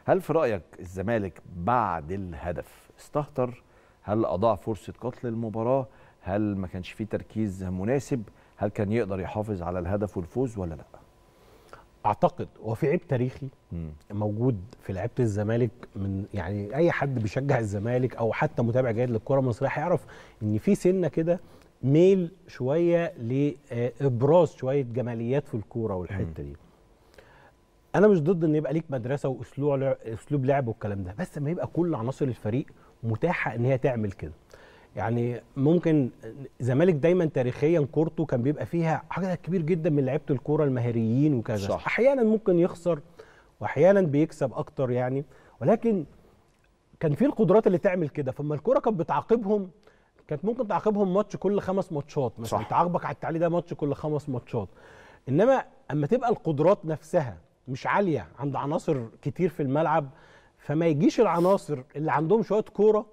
هل في رايك الزمالك بعد الهدف استهتر هل اضاع فرصه قتل المباراه هل ما كانش فيه تركيز مناسب هل كان يقدر يحافظ على الهدف والفوز ولا لا اعتقد هو في عيب تاريخي مم. موجود في لعيبه الزمالك من يعني اي حد بيشجع الزمالك او حتى متابع جيد للكره المصريه هيعرف ان في سنه كده ميل شويه لابراز شويه جماليات في الكوره والحته دي انا مش ضد ان يبقى ليك مدرسه واسلوب لعب اسلوب لعب والكلام ده بس لما يبقى كل عناصر الفريق متاحه ان هي تعمل كده يعني ممكن الزمالك دايما تاريخيا كورته كان بيبقى فيها عدد كبير جدا من لعيبه الكوره المهاريين وكذا صح. احيانا ممكن يخسر واحيانا بيكسب اكتر يعني ولكن كان في القدرات اللي تعمل كده فما الكوره كانت بتعاقبهم كانت ممكن تعاقبهم ماتش كل خمس ماتشات مثلا صح. تعاقبك على التعليق ده ماتش كل خمس ماتشات انما اما تبقى القدرات نفسها مش عاليه عند عناصر كتير في الملعب فما يجيش العناصر اللي عندهم شويه كوره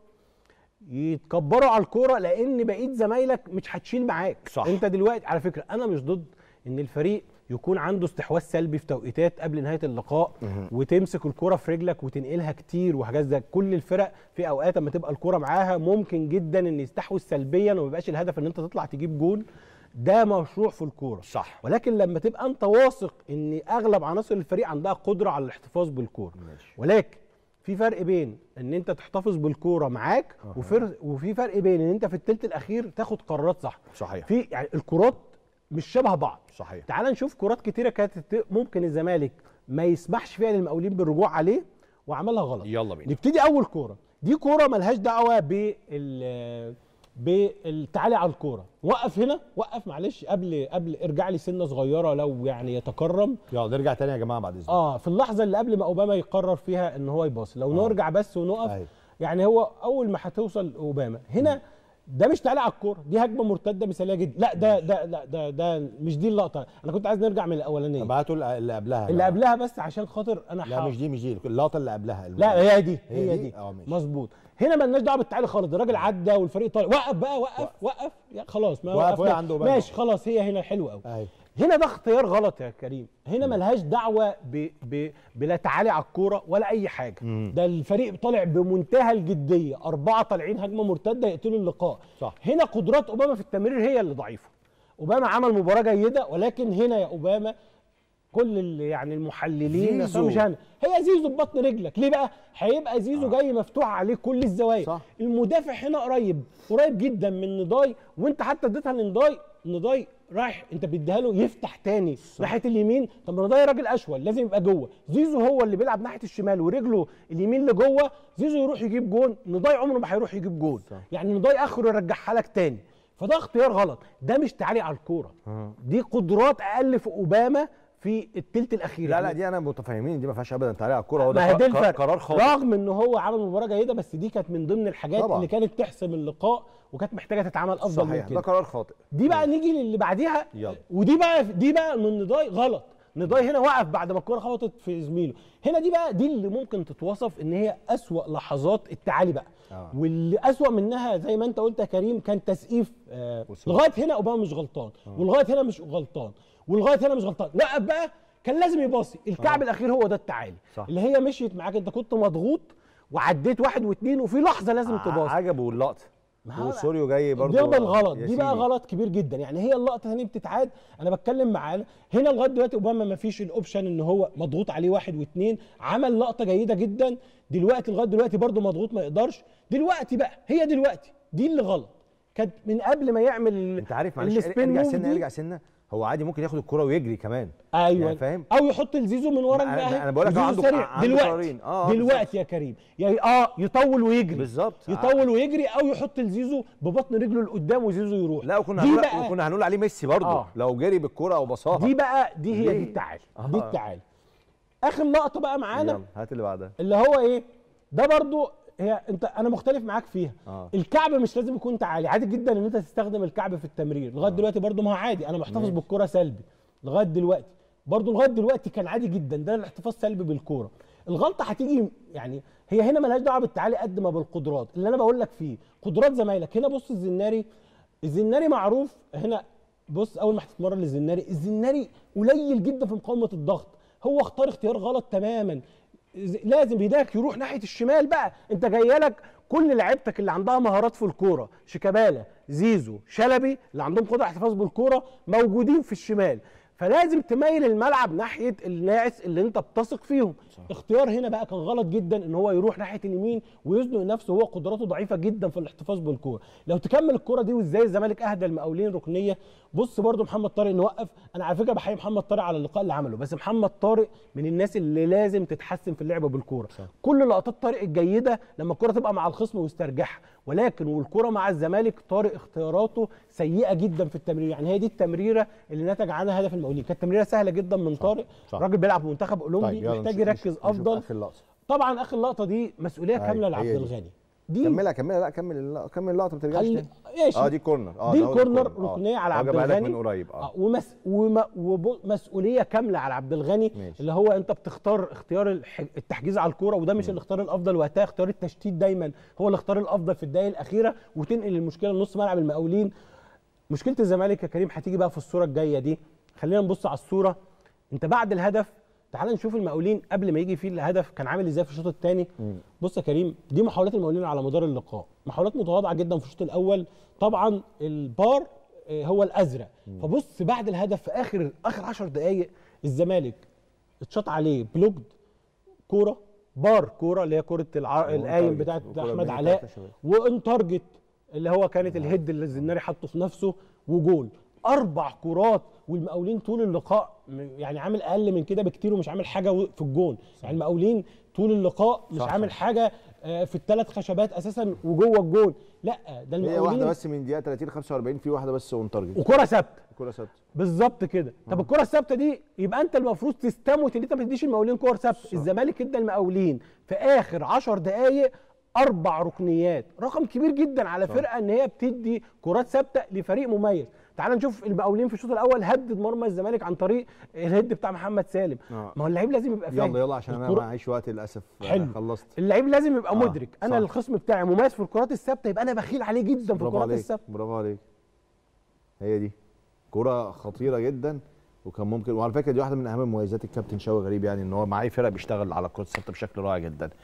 يتكبروا على الكوره لان بقيه زمايلك مش هتشيل معاك صح. انت دلوقتي على فكره انا مش ضد ان الفريق يكون عنده استحواذ سلبي في توقيتات قبل نهايه اللقاء وتمسك الكوره في رجلك وتنقلها كتير وحاجات زي كل الفرق في اوقات اما تبقى الكوره معاها ممكن جدا ان يستحوذ سلبيا وما يبقاش الهدف ان انت تطلع تجيب جول ده مشروع في الكوره صح ولكن لما تبقى انت واثق ان اغلب عناصر الفريق عندها قدره على الاحتفاظ بالكوره ماشي. ولكن في فرق بين ان انت تحتفظ بالكوره معاك وفر وفي فرق بين ان انت في الثلث الاخير تاخد قرارات صح صحيح في يعني الكرات مش شبه بعض صحيح تعال نشوف كرات كتيره كانت ت- ممكن الزمالك ما يسمحش فيها للمقاولين بالرجوع عليه وعملها غلط يلا بينا نبتدي اول كوره دي كوره ملهاش دعوه بال بالتعالي على الكوره وقف هنا وقف معلش قبل قبل ارجع لي سنه صغيره لو يعني يتكرم يلا نرجع تاني يا جماعه بعد اذنك اه في اللحظه اللي قبل ما اوباما يقرر فيها ان هو يباصي لو آه. نرجع بس ونقف أيوة. يعني هو اول ما هتوصل اوباما هنا ده مش تعليق على الكوره دي هجمه مرتده مثاليه جدا لا ده ده لا ده ده مش دي اللقطه انا كنت عايز نرجع من الاولانيه طب هاتوا اللي قبلها يا اللي جماعة. قبلها بس عشان خاطر انا لا حاول. مش دي مش دي اللقطه اللي قبلها لا هي دي هي هي دي؟ دي اه ماشي. مظبوط هنا مالناش دعوه بالتعالي خالص ده الراجل عدى والفريق طالع وقف بقى وقف وقف يا خلاص ما وقف وقفنا. وهي عنده بقى. ماشي خلاص هي هنا حلوه قوي ايوه هنا ده اختيار غلط يا كريم هنا ملهاش دعوه ب... ب... بلا تعالي على الكوره ولا اي حاجه مم. ده الفريق طالع بمنتهى الجديه اربعه طالعين هجمه مرتده يقتلوا اللقاء صح. هنا قدرات اوباما في التمرير هي اللي ضعيفه اوباما عمل مباراه جيده ولكن هنا يا اوباما كل اللي يعني المحللين زيزو. مش هنا هي زيزو ببطن رجلك ليه بقى هيبقى زيزو آه. جاي مفتوح عليه كل الزوايا صح. المدافع هنا قريب قريب جدا من نضاي وانت حتى اديتها لنضاي نضاي رايح انت بتديها له يفتح تاني صح. ناحيه اليمين طب نضاي راجل اشول لازم يبقى جوه زيزو هو اللي بيلعب ناحيه الشمال ورجله اليمين لجوه زيزو يروح يجيب جون نضاي عمره ما هيروح يجيب جون صح. يعني نضاي اخره يرجعها لك تاني فده اختيار غلط ده مش تعليق على الكوره آه. دي قدرات اقل في اوباما في التلت الاخير لا يعني لا دي انا متفاهمين دي ما فيهاش ابدا تعليق على الكوره هو ما هي ده دي ق- الفرق قرار خاطئ رغم ان هو عمل مباراه جيده بس دي كانت من ضمن الحاجات طبعاً. اللي كانت تحسم اللقاء وكانت محتاجه تتعمل افضل من صحيح ده كده قرار خاطئ دي بقى نيجي للي بعديها يلا. ودي بقى دي بقى من نضاي غلط نضاي هنا وقف بعد ما الكوره خبطت في زميله هنا دي بقى دي اللي ممكن تتوصف ان هي اسوا لحظات التعالي بقى آه. واللي اسوا منها زي ما انت قلت يا كريم كان تسقيف آه وسوء. لغايه هنا اوباما مش غلطان ولغايه هنا مش غلطان ولغايه هنا مش غلطان وقف بقى كان لازم يباصي الكعب الاخير هو ده التعالي صح. اللي هي مشيت معاك انت كنت مضغوط وعديت واحد واثنين وفي لحظه لازم تباصي عجبه اللقطه ما هو وسوريو جاي برضه ده بالغلط يا دي بقى سيدي. غلط كبير جدا يعني هي اللقطه هنا بتتعاد انا بتكلم معاه هنا لغايه دلوقتي اوباما ما فيش الاوبشن ان هو مضغوط عليه واحد واثنين عمل لقطه جيده جدا دلوقتي لغايه دلوقتي برده مضغوط ما يقدرش دلوقتي بقى هي دلوقتي دي اللي غلط كانت من قبل ما يعمل انت عارف معلش السبين ارجع موف سنه دي. ارجع سنه هو عادي ممكن ياخد الكرة ويجري كمان ايوه يعني فاهم او يحط الزيزو من ورا أنا- الجناح. أنا بقول لك وزيزو عنده- سريع. عنده دلوقتي قرارين. آه، آه، دلوقتي يا كريم يعني اه يطول ويجري بالظبط يطول ويجري او يحط الزيزو ببطن رجله لقدام وزيزو يروح لا وكنا دي هنقول بقى وكنا هنقول عليه ميسي برضه آه. لو جري بالكرة او بصاها دي بقى دي هي ليه؟ دي التعالي آه. دي التعالي اخر لقطه بقى معانا يلا هات اللي بعدها اللي هو ايه ده برضو هي انت انا مختلف معاك فيها آه. الكعب مش لازم يكون تعالي عادي جدا ان انت تستخدم الكعب في التمرير لغايه دلوقتي برضو ما هو عادي انا محتفظ ماشي. بالكره سلبي لغايه دلوقتي برضو لغايه دلوقتي كان عادي جدا ده الاحتفاظ سلبي بالكوره الغلطه هتيجي يعني هي هنا ملهاش دعوه بالتعالي قد ما بالقدرات اللي انا بقول لك فيه قدرات زمايلك هنا بص الزناري الزناري معروف هنا بص اول ما هتتمرن للزناري الزناري قليل جدا في مقاومه الضغط هو اختار اختيار غلط تماما ز- لازم بايدك يروح ناحيه الشمال بقى انت جاي لك كل لعيبتك اللي عندها مهارات في الكوره شيكابالا زيزو شلبي اللي عندهم قدره احتفاظ بالكوره موجودين في الشمال فلازم تميل الملعب ناحيه الناعس اللي انت بتثق فيهم صح. اختيار هنا بقى كان غلط جدا ان هو يروح ناحيه اليمين ويزنق نفسه وهو قدراته ضعيفه جدا في الاحتفاظ بالكوره لو تكمل الكوره دي وازاي الزمالك اهدى المقاولين ركنيه بص برضو محمد طارق نوقف انا على فكره بحيي محمد طارق على اللقاء اللي عمله بس محمد طارق من الناس اللي لازم تتحسن في اللعب بالكوره كل لقطات طارق الجيده لما الكوره تبقى مع الخصم ويسترجعها ولكن والكوره مع الزمالك طارق اختياراته سيئه جدا في التمرير يعني هي دي التمريره اللي نتج عنها هدف المقاولين كانت تمريره سهله جدا من طارق صح. راجل بيلعب في منتخب اولمبي يلا محتاج نشوف- يركز نشوف افضل اخر لقطه طبعا اخر لقطه دي مسؤوليه أيوة، كامله هي لعبد دي. الغني دي كملها كملها لا كمل الل- كمل اللقطه ما ترجعش خلي- تاني ماشي اه دي كورنر اه دي ده هو كورنر آه. ركنيه على هو عبد جابها لك الغني من قريب اه آه ومس وم ومسؤوليه كامله على عبد الغني ماشي. اللي هو انت بتختار اختيار الح- التحجيز على الكوره وده مش الاختيار الافضل وقتها اختيار التشتيت دايما هو الاختيار الافضل في الدقائق الاخيره وتنقل المشكله لنص ملعب المقاولين مشكله الزمالك يا كريم هتيجي بقى في الصوره الجايه دي خلينا نبص على الصوره انت بعد الهدف تعال نشوف المقاولين قبل ما يجي فيه الهدف كان عامل ازاي في الشوط الثاني بص يا كريم دي محاولات المقاولين على مدار اللقاء محاولات متواضعه جدا في الشوط الاول طبعا البار آه، هو الازرق فبص بعد الهدف في اخر اخر 10 دقائق الزمالك اتشاط عليه بلوجد كوره بار كوره اللي هي كوره الع... وان القايم تارجت، بتاعت وكرة احمد بين علاء التلاتة شباب. وان تارجت اللي هو كانت الهيد اللي الزناري حطه في نفسه وجول اربع كرات والمقاولين طول اللقاء م- يعني عامل اقل من كده بكتير ومش عامل حاجه و- في الجون يعني المقاولين طول اللقاء مش صح، عامل صح. حاجه آه، في الثلاث خشبات اساسا وجوه الجون لا ده هي واحده المقاولين بس من دقيقه 30 45 في واحده بس اون تارجت وكره ثابته الكوره ثابته بالظبط كده طب الكره الثابته دي يبقى انت المفروض تستموت ان انت ما تديش المقاولين كور ثابته الزمالك ادى المقاولين في اخر 10 دقائق اربع ركنيات رقم كبير جدا على فرقه ان هي بتدي كرات ثابته لفريق مميز تعال نشوف المقاولين في الشوط الاول هدد مرمى الزمالك عن طريق الهيد بتاع محمد سالم آه. ما هو اللعيب لازم يبقى فاهم يلا يلا عشان انا الكرة- معيش وقت للاسف آه، حلو. خلصت اللعيب لازم يبقى آه، مدرك انا صح. الخصم بتاعي مميز في الكرات الثابته يبقى انا بخيل عليه جدا في برافو الكرات عليك الثابته برافو عليك هي دي كرة خطيرة جدا وكان ممكن وعلى فكرة دي واحدة من أهم مميزات الكابتن شوقي غريب يعني إن هو معاه فرق بيشتغل على الكرة الثابتة بشكل رائع جدا